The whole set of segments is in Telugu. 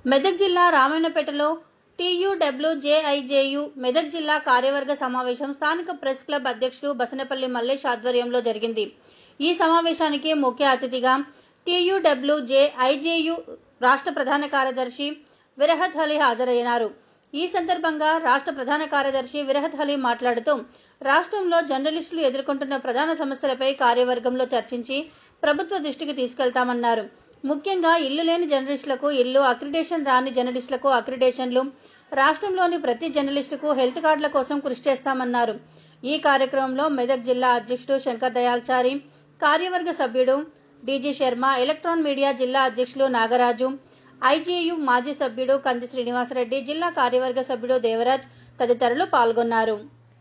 మెదక్ జిల్లా రామాయణపేటలో టీయూడబ్ల్యూజేఐజేయు మెదక్ జిల్లా కార్యవర్గ సమావేశం స్థానిక ప్రెస్ క్లబ్ అధ్యక్షుడు బసనపల్లి మల్లేష్ ఆధ్వర్యంలో జరిగింది ఈ సమావేశానికి ముఖ్య అతిథిగా టీయూడబ్ల్యూజేఐజేయు రాష్ట్ర ప్రధాన కార్యదర్శి విరహత్ అలీ హాజరయ్యారు ఈ సందర్భంగా రాష్ట్ర ప్రధాన కార్యదర్శి విరహత్ అలీ మాట్లాడుతూ రాష్ట్రంలో జర్నలిస్టులు ఎదుర్కొంటున్న ప్రధాన సమస్యలపై కార్యవర్గంలో చర్చించి ప్రభుత్వ దృష్టికి తీసుకెళ్తామన్నారు ముఖ్యంగా ఇల్లు లేని జర్నలిస్టులకు ఇల్లు అక్రిడేషన్ రాని జర్నలిస్టులకు అక్రిడేషన్లు రాష్ట్రంలోని ప్రతి జర్నలిస్టుకు హెల్త్ కార్డుల కోసం కృషి చేస్తామన్నారు ఈ కార్యక్రమంలో మెదక్ జిల్లా అధ్యక్షుడు శంకర్ దయాల్చారి కార్యవర్గ సభ్యుడు డీజీ శర్మ ఎలక్ట్రాన్ మీడియా జిల్లా అధ్యక్షులు నాగరాజు ఐజేయు మాజీ సభ్యుడు కంది శ్రీనివాసరెడ్డి జిల్లా కార్యవర్గ సభ్యుడు దేవరాజ్ తదితరులు పాల్గొన్నారు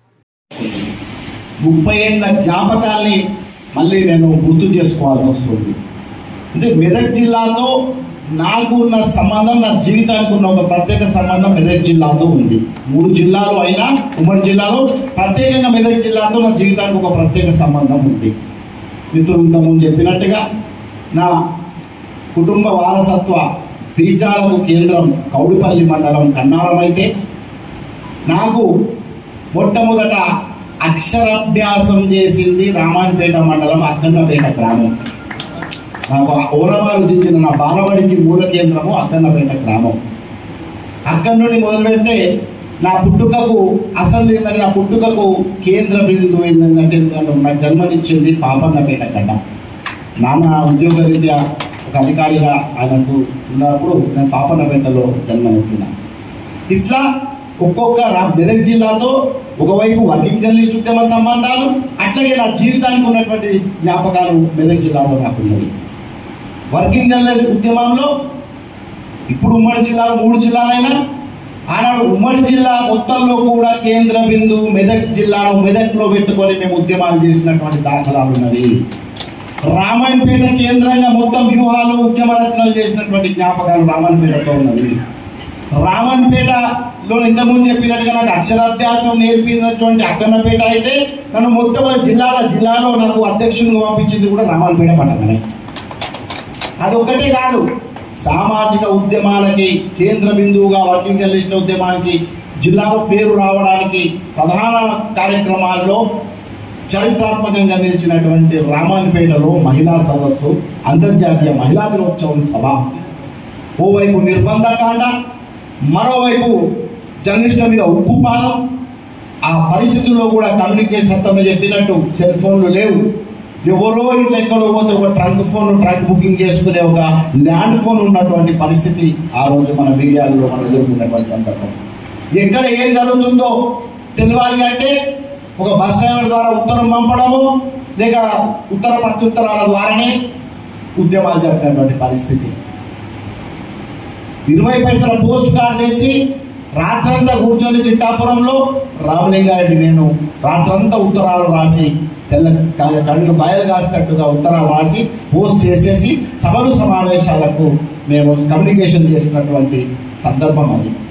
ముప్పై ఏళ్ళ జ్ఞాపకాల్ని మళ్ళీ నేను గుర్తు చేసుకోవాల్సి వస్తుంది అంటే మెదక్ జిల్లాతో నాకు ఉన్న సంబంధం నా జీవితానికి ఉన్న ఒక ప్రత్యేక సంబంధం మెదక్ జిల్లాతో ఉంది మూడు జిల్లాలు అయినా ఉమ్మడి జిల్లాలో ప్రత్యేకంగా మెదక్ జిల్లాతో నా జీవితానికి ఒక ప్రత్యేక సంబంధం ఉంది మిత్రులు ఇంతకుముందు చెప్పినట్టుగా నా కుటుంబ వారసత్వ బీజాలకు కేంద్రం కౌడిపల్లి మండలం కన్నారం అయితే నాకు మొట్టమొదట అక్షరాభ్యాసం చేసింది రామాయణపేట మండలం అక్కన్నపేట గ్రామం నాకు ఓరమాలు దించిన నా బాలబడికి మూల కేంద్రము అక్కన్నపేట గ్రామం అక్కడి నుండి మొదలు పెడితే నా పుట్టుకకు అసలు ఏంటంటే నా పుట్టుకకు కేంద్ర బిందువు ఏంటంటే నన్ను నాకు జన్మనిచ్చింది పాపన్నపేట గడ్డ నాన్న ఉద్యోగ రీత్యా ఒక అధికారిగా ఆయనకు ఉన్నప్పుడు నేను పాపన్నపేటలో జన్మనెత్తిన ఇట్లా ఒక్కొక్క రా మెదక్ జిల్లాతో ఒకవైపు వర్కింగ్ జర్నలిస్ట్ ఉద్యమ సంబంధాలు అట్లాగే నా జీవితానికి ఉన్నటువంటి జ్ఞాపకాలు మెదక్ జిల్లాలో నాకున్నవి వర్కింగ్ జర్నలిస్ట్ ఉద్యమంలో ఇప్పుడు ఉమ్మడి జిల్లాలో మూడు జిల్లాలైనా ఆనాడు ఉమ్మడి జిల్లా మొత్తంలో కూడా కేంద్ర బిందువు మెదక్ జిల్లాను మెదక్లో పెట్టుకొని మేము ఉద్యమాలు చేసినటువంటి దాఖలాలు ఉన్నవి రామాయణపేట కేంద్రంగా మొత్తం వ్యూహాలు ఉద్యమ రచనలు చేసినటువంటి జ్ఞాపకాలు రామాయణపేటతో ఉన్నవి రామన్పేటలో ఇంతకుముందు చెప్పినట్టుగా నాకు అక్షరాభ్యాసం నేర్పినటువంటి అక్కన్నపేట అయితే నన్ను మొట్టమొదటి జిల్లాల జిల్లాలో నాకు అధ్యక్షునిగా పంపించింది కూడా రామన్పేట పట్టణమే అదొక్కటే కాదు సామాజిక ఉద్యమాలకి కేంద్ర బిందువుగా వర్కింగ్ జర్నలిస్ట్ ఉద్యమానికి జిల్లాలో పేరు రావడానికి ప్రధాన కార్యక్రమాల్లో చరిత్రాత్మకంగా నిలిచినటువంటి రామాయణపేటలో మహిళా సదస్సు అంతర్జాతీయ మహిళా దినోత్సవం సభ ఓవైపు నిర్బంధకాండ మరోవైపు జర్నలిస్టుల మీద ఉక్కుపాదం ఆ పరిస్థితుల్లో కూడా కమ్యూనికేషన్ సత్తంలో చెప్పినట్టు సెల్ ఫోన్లు లేవు ఎవరో ఇంట్లో ఎక్కడో పోతే ఒక ట్రంక్ ఫోన్ ట్రంక్ బుకింగ్ చేసుకునే ఒక ల్యాండ్ ఫోన్ ఉన్నటువంటి పరిస్థితి ఆ రోజు మన మీడియాలో మనం ఎదుర్కొన్నటువంటి సందర్భం ఎక్కడ ఏం జరుగుతుందో తెలియాలి అంటే ఒక బస్ డ్రైవర్ ద్వారా ఉత్తరం పంపడము లేక ఉత్తర ప్రత్యుత్తరాల ద్వారానే ఉద్యమాలు జరిపినటువంటి పరిస్థితి ఇరవై పైసల పోస్ట్ కార్డు తెచ్చి రాత్రంతా కూర్చొని చిట్టాపురంలో రామలింగారెడ్డి నేను రాత్రంతా ఉత్తరాలు రాసి తెల్ల క- కళ్ళు బయలు కాసినట్టుగా ఉత్తరాలు రాసి పోస్ట్ చేసేసి సభలు సమావేశాలకు మేము కమ్యూనికేషన్ చేసినటువంటి సందర్భం అది